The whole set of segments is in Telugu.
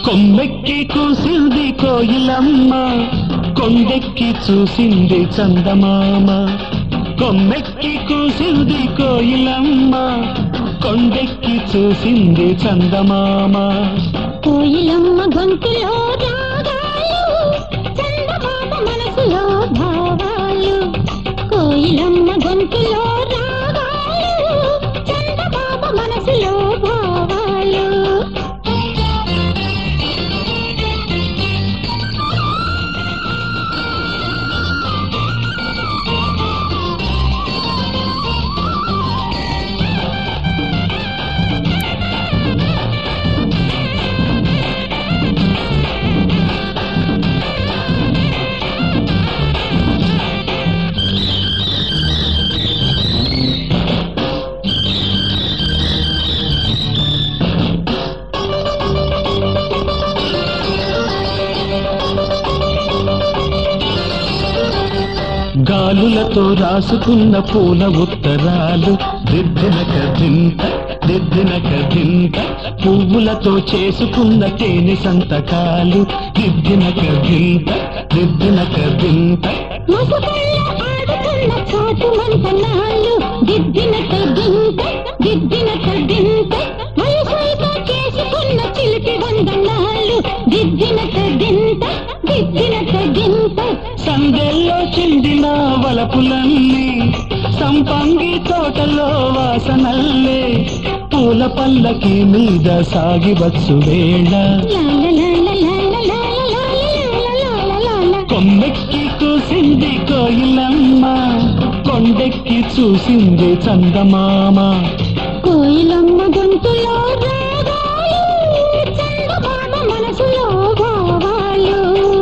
కొమ్మెక్కి కూసింది కోయిలమ్మ కొండెక్కి చూసింది చందమామ కొమ్మెక్కి కూసింది కోయిలమ్మ కొండెక్కి చూసింది చందమామ కోయిలమ్మ గొంతులో రాగాలు చందమామ మనసులో భావాలు కోయిలమ్మ గొంతులో రాగాలు చందమామ మనసులో భావాలు గాలులతో రాసుకున్న పూల ఉత్తరాలు దిద్దిన కదింత దిద్దిన కదింత పువ్వులతో చేసుకున్న తేనె సంతకాలు దిద్దిన కదింత దిద్దిన కదింత మసకళ్ళ ఆడుతున్న చాటు మంతనాలు దిద్దిన తగ్గింత దిద్దిన తగ్గింత వయసైతో చేసుకున్న చిలిపి వందనాలు దిద్దిన తగ్గింత దిద్దిన తగ్గింత సందెల్లో చిందిన వలపులన్నీ సంపంగి తోటలో వాసనల్లే పూల పల్లకి మీద సాగివచ్చు వేళ లాల లాల లాల లాల లాల లాల లాల లాల కొమ్మెక్కి కూసింది కోయిలమ్మ కొండెక్కి చూసింది చందమామ కోయిలమ్మ గొంతులో రాగాలు చందమామ మనసులో భావాలు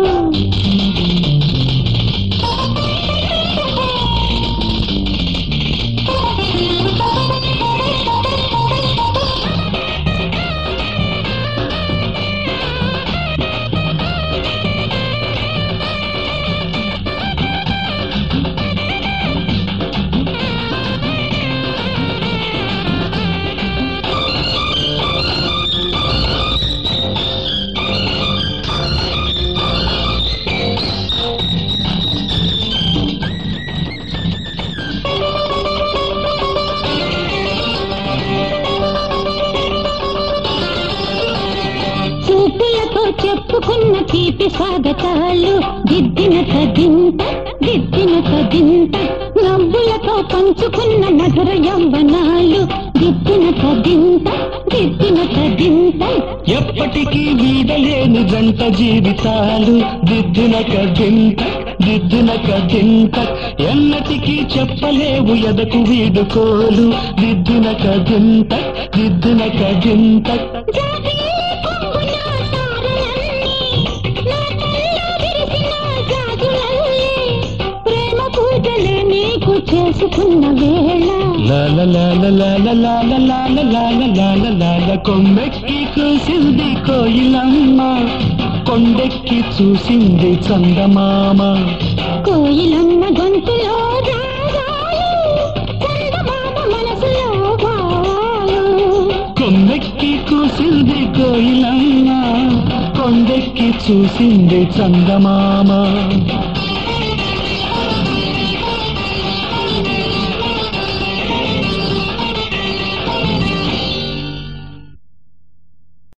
చూపులతో చెప్పుకున్న తీపి స్వాగతాలు దిద్దిన తదింత దిద్దిన తదింత నవ్వులతో పంచుకున్న మధుర యవ్వనాలు దిద్దిన తదింత దిద్దిన తదింత ఎప్పటికీ వీడలేని జంట జీవితాలు దిద్దిన కదింత దిద్దిన కదింత ఎన్నటికీ చెప్పలేవు ఎదకు వీడుకోలు దిద్దిన కదింత దిద్దిన కదింత జాబిల్లి కొంగున తారలన్నీ, నా కళ్ళ విరిసిన జాజులల్లే, ప్రేమ పూజలే నీకు చేసుకున్న వేళ లాల లాల లాల లాల లాల లాల లాల లాల కొమ్మెక్కి కూసింది కోయిలమ్మ కొండెక్కి చూసింది చందమామ కోయిలమ్మ గొంతులో రాగాలు చందమామ మనసులో భావాలు కొమ్మెక్కి కూసింది కోయిలమ్మ కొండెక్కి చూసింది చందమామ